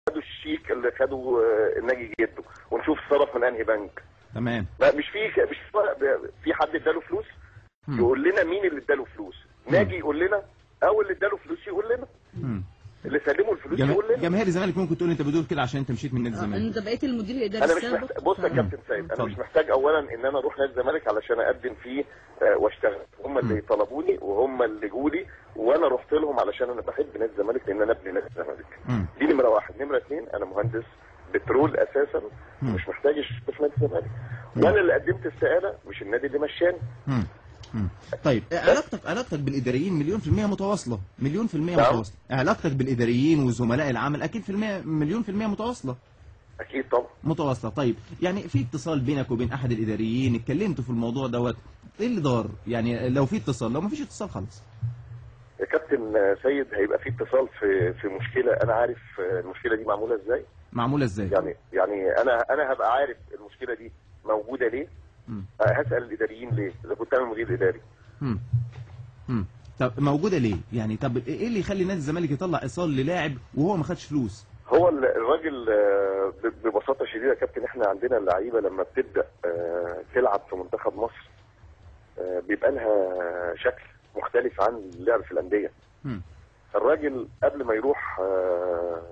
خدوا الشيك اللي خدوا آه، ناجي جده ونشوف صرف من انهي بنك تمام ما مش في مش في- في حد اداله فلوس مم. يقول لنا مين اللي اداله فلوس ناجي يقول لنا او اللي اداله فلوس يقول لنا مم. اللي سلموا الفلوس جما- يقول لنا جماهير الزمالك ممكن تقول انت بتقول كده عشان انت مشيت من نادي آه، الزمالك انت بقيت المدير الاداري انا مش السابق محتاج بص يا كابتن سيد انا اتفضل. مش محتاج اولا ان انا اروح نادي الزمالك علشان اقدم فيه آه، واشتغل هم اللي طلبوني وهم اللي جولي وانا رحت لهم علشان انا بحب نادي الزمالك لان انا ابن نادي الزمالك مم. دي نمره واحد نمره اثنين انا مهندس بترول اساسا مم. مش محتاج اشتغل في نادي الزمالك وانا اللي قدمت استقاله مش النادي اللي مشاني مم. مم. طيب علاقتك علاقتك بالاداريين مليون في المية متواصلة مليون في المية نعم. متواصلة علاقتك بالاداريين وزملاء العمل اكيد في المية مليون في المية متواصلة اكيد طبعا متواصلة طيب يعني في اتصال بينك وبين احد الاداريين اتكلمتوا في الموضوع دوت ايه اللي دار يعني لو في اتصال لو ما فيش اتصال خلاص يا كابتن سيد هيبقى في اتصال في في مشكله انا عارف آه، المشكله دي معموله ازاي معمولة ازاي يعني يعني انا انا هبقى عارف المشكله دي موجوده ليه مم. آه، هسال الاداريين ليه اذا كنت انا المدير الاداري مم. مم. طب موجودة ليه يعني طب ايه اللي يخلي نادي الزمالك يطلع ايصال للاعب وهو ما خدش فلوس هو ال- الراجل آه، ب- ببساطه شديده يا كابتن احنا عندنا اللعيبه لما بتبدا آه، تلعب في منتخب مصر آه، بيبقى لها شكل مختلف عن اللعب في الانديه مم. الراجل قبل ما يروح آه،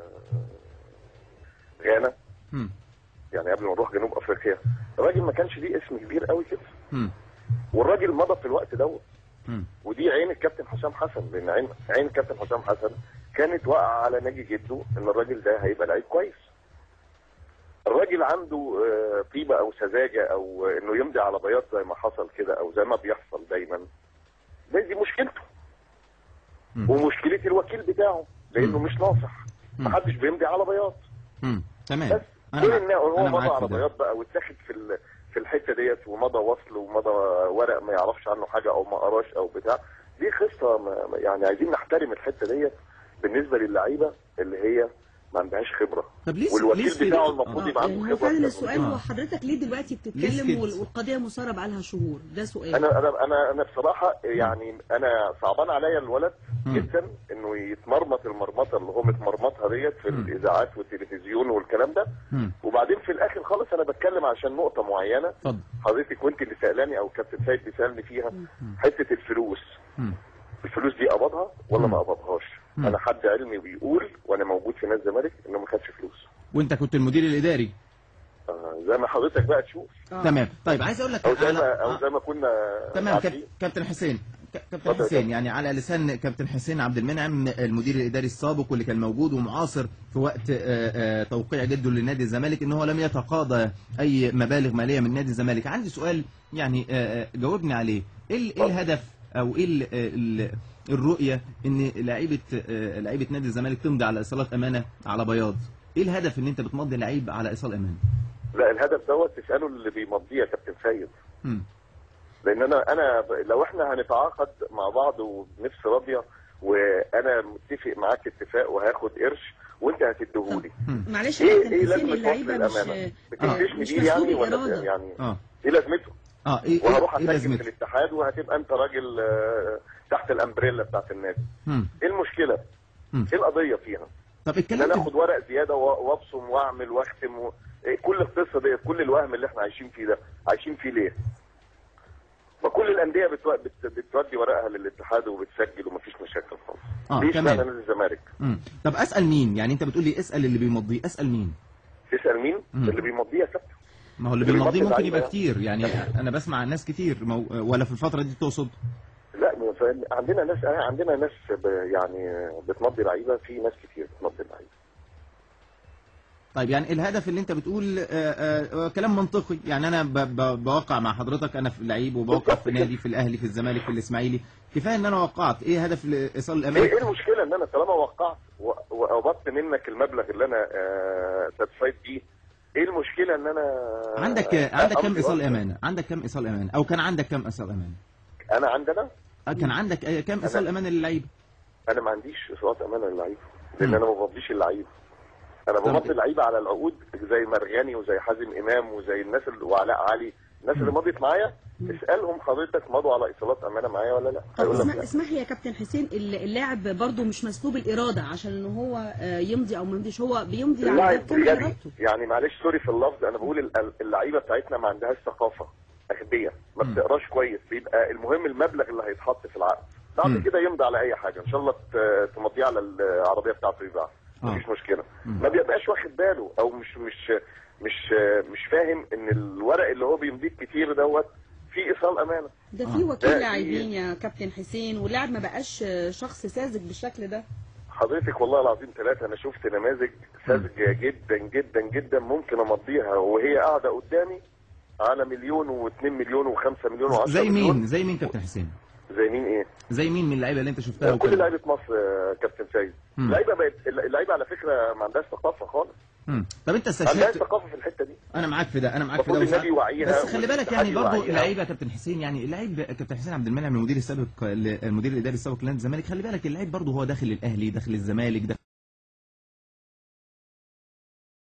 غانا مم. يعني قبل ما نروح جنوب افريقيا الراجل ما كانش ليه اسم كبير قوي كده مم. والراجل مضى في الوقت دوت مم. ودي عين الكابتن حسام حسن لان عين عين الكابتن حسام حسن كانت واقعه على ناجي جده ان الراجل ده هيبقى لعيب كويس الراجل عنده آه، طيبه او سذاجه او انه يمضي على بياض زي ما حصل كده او زي ما بيحصل دايما ده دي مشكلته مم. ومشكله الوكيل بتاعه لانه مم. مش ناصح مم. محدش بيمضي على بياض مم. تمام بس انا كل مع- ان هو أنا مضى معاك على في ده. بياض بقى واتاخد في ال- في الحته ديت ومضى وصل ومضى ورق ما يعرفش عنه حاجه او ما قراش او بتاع دي قصه ما ما- يعني عايزين نحترم الحته ديت بالنسبه للعيبه اللي هي ما عندهاش خبره طب ليه ليه والوكيل سكت؟ بتاعه المفروض آه، يبقى يعني عنده هو خبره فعلا أكتر السؤال منه. هو حضرتك ليه دلوقتي ليه بتتكلم سكت؟ وال- والقضيه مثاره بقالها شهور ده سؤال انا انا انا انا بصراحه يعني انا صعبان عليا الولد مم. جدا انه يتمرمط المرمطه اللي هو متمرمطها ديت في مم. الاذاعات والتلفزيون والكلام ده مم. وبعدين في الاخر خالص انا بتكلم عشان نقطه معينه اتفضل حضرتك وانت اللي سالاني او كابتن سيد بيسالني فيها حته الفلوس مم. الفلوس دي قبضها ولا مم. ما قبضهاش مم. انا حد علمي بيقول وانا موجود في نادي الزمالك انه ما خدش فلوس وانت كنت المدير الاداري آه زي ما حضرتك بقى تشوف آه. تمام طيب عايز اقول لك او زي على- ما او آه. زي ما كنا تمام عارفين. كاب- كابتن حسين ك- كابتن اتفضل يا حسين كابتن. يعني على لسان كابتن حسين عبد المنعم المدير الاداري السابق واللي كان موجود ومعاصر في وقت آه، آه، توقيع جده لنادي الزمالك ان هو لم يتقاضى اي مبالغ ماليه من نادي الزمالك عندي سؤال يعني آه، آه، جاوبني عليه ايه ال- إيه الهدف او ايه ال- ال- الرؤيه ان لعيبه آه، لعيبه نادي الزمالك تمضي على ايصالات امانه على بياض ايه الهدف ان انت بتمضي لعيب على ايصال امانه لا الهدف دوت تساله اللي بيمضيه يا كابتن سيد مم. لان انا انا ب- لو احنا هنتعاقد مع بعض ونفس راضيه وانا متفق معاك اتفاق وهاخد قرش وانت هتديهولي مم. معلش يا ايه كابتن ايه حسين لازمه اللعيبه وصل مش الامانه؟ مش بتكتشني دي يعني مسؤول ولا إرادة. يعني اه ايه لازمته؟ اه ايه وهروح ايه, إيه اسجل في لازمته الاتحاد وهتبقى انت راجل آه، تحت الامبريلا بتاعت النادي مم. ايه المشكله؟ مم. ايه القضيه فيها؟ طب ان انا اتكلمت اخد ورق زياده و- وابصم واعمل واختم و... إيه كل القصه دي كل الوهم اللي احنا عايشين فيه ده عايشين فيه ليه؟ ما كل الانديه بتو... بت... بتودي ورقها للاتحاد وبتسجل ومفيش مشاكل خالص اه ليه كمان. اشمعنى نادي الزمالك؟ مم. طب اسال مين يعني انت بتقول لي اسال اللي بيمضيه اسال مين تسال مين؟ مم. اللي بيمضيه يا كابتن ما هو اللي اللي بيمضيه بيمضي ممكن اللعيبة يبقى يعني. كتير يعني انا بسمع ناس كتير مو... ولا في الفتره دي تقصد لا ما فاهم. عندنا ناس آه، عندنا ناس ب... يعني بتمضي لعيبه في ناس كتير بتمضي لعيبه طيب يعني الهدف اللي انت بتقول آه آه آه كلام منطقي يعني انا ب... ب... بوقع مع حضرتك انا في لعيب وبوقع في نادي في الاهلي في الزمالك في الاسماعيلي كفايه ان انا وقعت ايه هدف ايصال ايه الامانه إيه المشكله ان انا طالما وقعت و- وقبضت منك المبلغ اللي انا ساتسفايد بيه ايه المشكله ان انا عندك عندك كم أمضي ايصال وقت؟ امانه عندك كم ايصال امانه او كان عندك كم ايصال امانه انا عندنا آه، كان عندك آه، كم ايصال امانه للعيبه انا ما عنديش اصابات امانه للعيبه لان مم. انا ما بفضيش اللعيبه انا طب- بفضي اللعيبه على العقود زي مرغني وزي حازم امام وزي الناس اللي وعلاء علي الناس اللي مضت معايا اسالهم حضرتك مضوا على ايصالات امانه معايا ولا لا طب هيقول لك اسمح, لا. اسمح لي يا كابتن حسين ال- اللاعب برضه مش مسلوب الاراده عشان ان هو آه، يمضي او ما يمضيش هو بيمضي على اللاعب باب كامل بجد ارادته يعني معلش سوري في اللفظ انا بقول ال- اللعيبه بتاعتنا ما عندهاش ثقافه اغبياء ما مم. بتقراش كويس بيبقى المهم المبلغ اللي هيتحط في العقد بعد مم. كده يمضي على اي حاجه ان شاء الله ت- تمضيه على العربيه بتاعته يباع آه. مفيش مشكله مم. ما بيبقاش واخد باله او مش مش مش مش فاهم ان الورق اللي هو بيمضيه كتير دوت فيه ايصال امانه ده آه. في وكيل ده- لاعبين يا كابتن حسين واللاعب ما بقاش آه، شخص ساذج بالشكل ده حضرتك والله العظيم ثلاثة أنا شفت نماذج ساذجة جدا جدا جدا ممكن أمضيها وهي قاعدة قدامي على مليون واثنين مليون وخمسة مليون وعشرة زي مليون مين زي مين كابتن حسين زي مين إيه؟ زي مين من اللعيبه اللي انت شفتها كل وكده؟ لعيبة مصر آه، كابتن سيد مم. اللعيبة بقت اللعيبة على فكرة ما عندهاش ثقافة خالص مم. طب انت ما عندهاش استشهدت ثقافة في الحتة دي انا معاك في ده انا معاك في ده المفروض وساعات- النادي يوعيها بس خلي بالك يعني والاتحاد برضه يوعيها. اللعيبه يا كابتن حسين يعني اللعيب كابتن حسين عبد المنعم المدير السابق المدير الاداري السابق لنادي الزمالك خلي بالك اللعيب برضه هو داخل الاهلي داخل الزمالك داخل